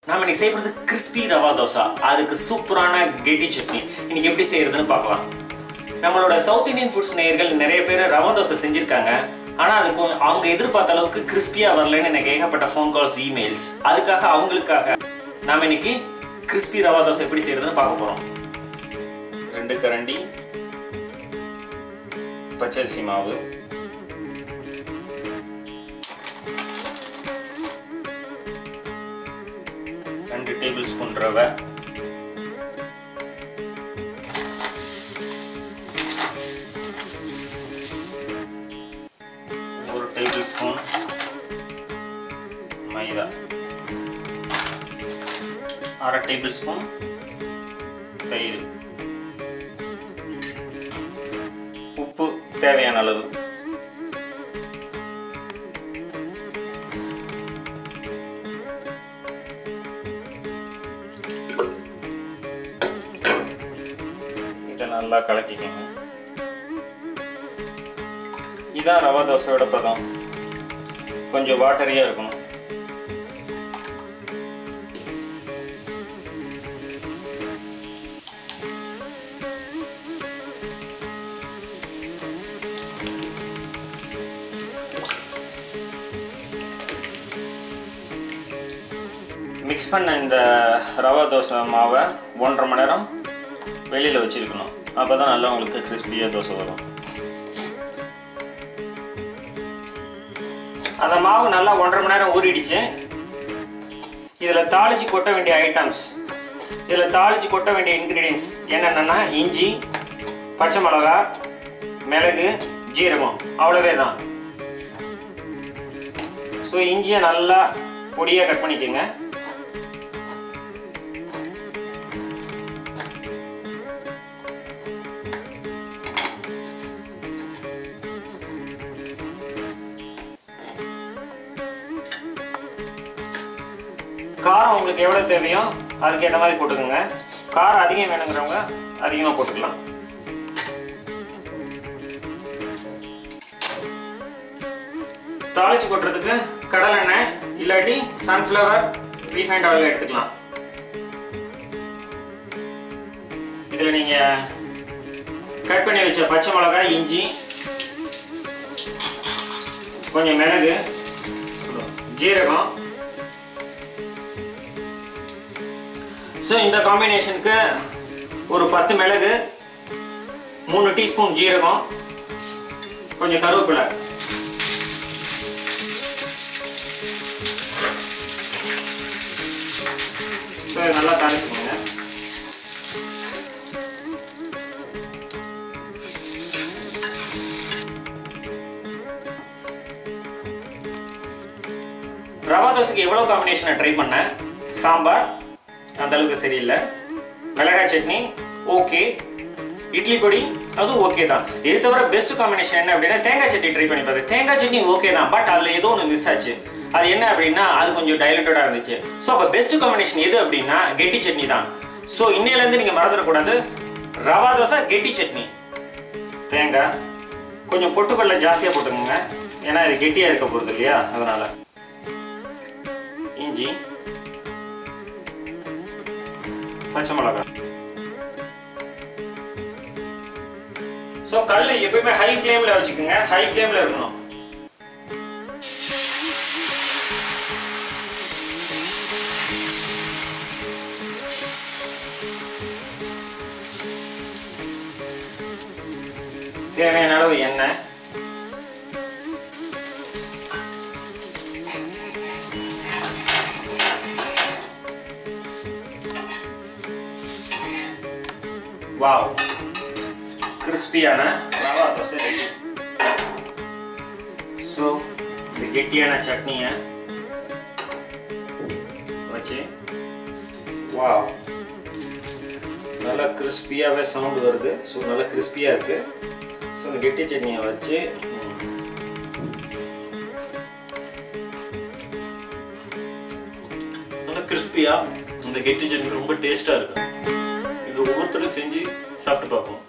நாம இன்னைக்கு செய்யறது கிறிஸ்பி ரவா தோசை அதுக்கு சூப்பரான கெட்டி சட்னி இன்னைக்கு எப்படி செய்யறதுன்னு பார்க்கலாம் நம்மளோட சவுத் இந்தியன் ஃபுட்ஸ் நேயர்கள் நிறைய பேர் ரவா தோசை செஞ்சிருக்காங்க ஆனா அதுக்கு அவங்க எதிர்பார்த்த அளவுக்கு கிறிஸ்பியா வரலன்னு எனக்கு ஏகப்பட்ட ஃபோன் கால்ஸ் இமெயில்ஸ் அதுக்காக அவங்களுக்காக நாம இன்னைக்கு கிறிஸ்பி ரவா தோசை எப்படி செய்யறதுன்னு பார்க்க போறோம் ரெண்டு கரண்டி பச்சரிசி மாவு ரெண்டு டேபிள் ஸ்பூன் ரவை ஒரு டேபிள் ஸ்பூன் மைதா அரை டேபிள் ஸ்பூன் தயிர் உப்பு தேவையான அளவு இதை நல்லா கலக்கிக்கோங்க இதான் ரவா தோசையோட பதம் கொஞ்சம் வாட்டரியாக இருக்கணும் மிக்ஸ் பண்ண இந்த ரவா தோசை மாவை ஒன்றரை மணி நேரம் வெளியில் வச்சுருக்கணும் அப்போ தான் நல்லா உங்களுக்கு கிறிஸ்பியாக தோசை வரும் அந்த மாவு நல்லா ஒன்றரை மணி நேரம் ஊறிடுச்சு இதில் தாளிச்சு கொட்ட வேண்டிய ஐட்டம்ஸ் இதில் தாளிச்சு கொட்ட வேண்டிய இன்க்ரீடியன்ஸ் என்னென்னா இஞ்சி பச்சை மிளகா மிளகு ஜீரகம் அவ்வளவே தான் ஸோ இஞ்சியை நல்லா பொடியாக கட் பண்ணிக்கோங்க காரம் உங்களுக்கு எவ்வளோ தேவையோ அதுக்கு ஏற்ற மாதிரி போட்டுக்கோங்க காரம் அதிகம் வேணுங்கிறவங்க அதிகமாக போட்டுக்கலாம் தாளிச்சு கொட்டுறதுக்கு கடலெண்ணெய் இல்லாட்டி சன்ஃப்ளவர் ரீஃபைண்ட் ஆயில் எடுத்துக்கலாம் இதில் நீங்கள் கட் பண்ணி வச்ச பச்சை மிளகாய் இஞ்சி கொஞ்சம் மிளகு ஜீரகம் ஸோ இந்த காம்பினேஷனுக்கு ஒரு பத்து மிளகு மூணு டீஸ்பூன் ஜீரகம் கொஞ்சம் கருவேப்பிலை ஸோ இதை நல்லா தாளிச்சுக்கோங்க ரவா தோசைக்கு எவ்வளோ காம்பினேஷனை ட்ரை பண்ணேன் சாம்பார் அந்த அளவுக்கு சரியில்லை மிளகாய் சட்னி ஓகே இட்லி பொடி அதுவும் ஓகே தான் இது தவிர பெஸ்ட் காம்பினேஷன் என்ன அப்படின்னா தேங்காய் சட்னி ட்ரை பண்ணி பார்த்தேன் தேங்காய் சட்னி ஓகே தான் பட் அதில் ஏதோ ஒன்று மிஸ் ஆச்சு அது என்ன அப்படின்னா அது கொஞ்சம் டைலூட்டடாக இருந்துச்சு ஸோ அப்போ பெஸ்ட் காம்பினேஷன் எது அப்படின்னா கெட்டி சட்னி தான் ஸோ இன்னையிலேருந்து நீங்கள் மறந்துடக்கூடாது ரவா தோசை கெட்டி சட்னி தேங்காய் கொஞ்சம் பொட்டுக்கடலை ஜாஸ்தியாக போட்டுக்கோங்க ஏன்னா இது கெட்டியாக இருக்க போகிறது இல்லையா அதனால் இஞ்சி பச்சை மிளகாய் ஸோ கல் எப்பயுமே ஹை ஃப்ளேமில் வச்சுக்கோங்க ஹை ஃப்ளேமில் இருக்கணும் தேவையான அளவு எண்ணெய் வாவ் கிறிஸ்பியான ரவா தோசை ரெடி ஸோ இந்த கெட்டியான சட்னியை வச்சு வாவ் நல்லா கிறிஸ்பியாகவே சவுண்டு வருது ஸோ நல்லா கிறிஸ்பியாக இருக்குது ஸோ இந்த கெட்டி சட்னியை வச்சு நல்லா கிறிஸ்பியாக இந்த கெட்டி சட்னி ரொம்ப டேஸ்ட்டாக இருக்குது இது ஒவ்வொருத்தரும் செஞ்சு சாப்பிட்டு பார்ப்போம்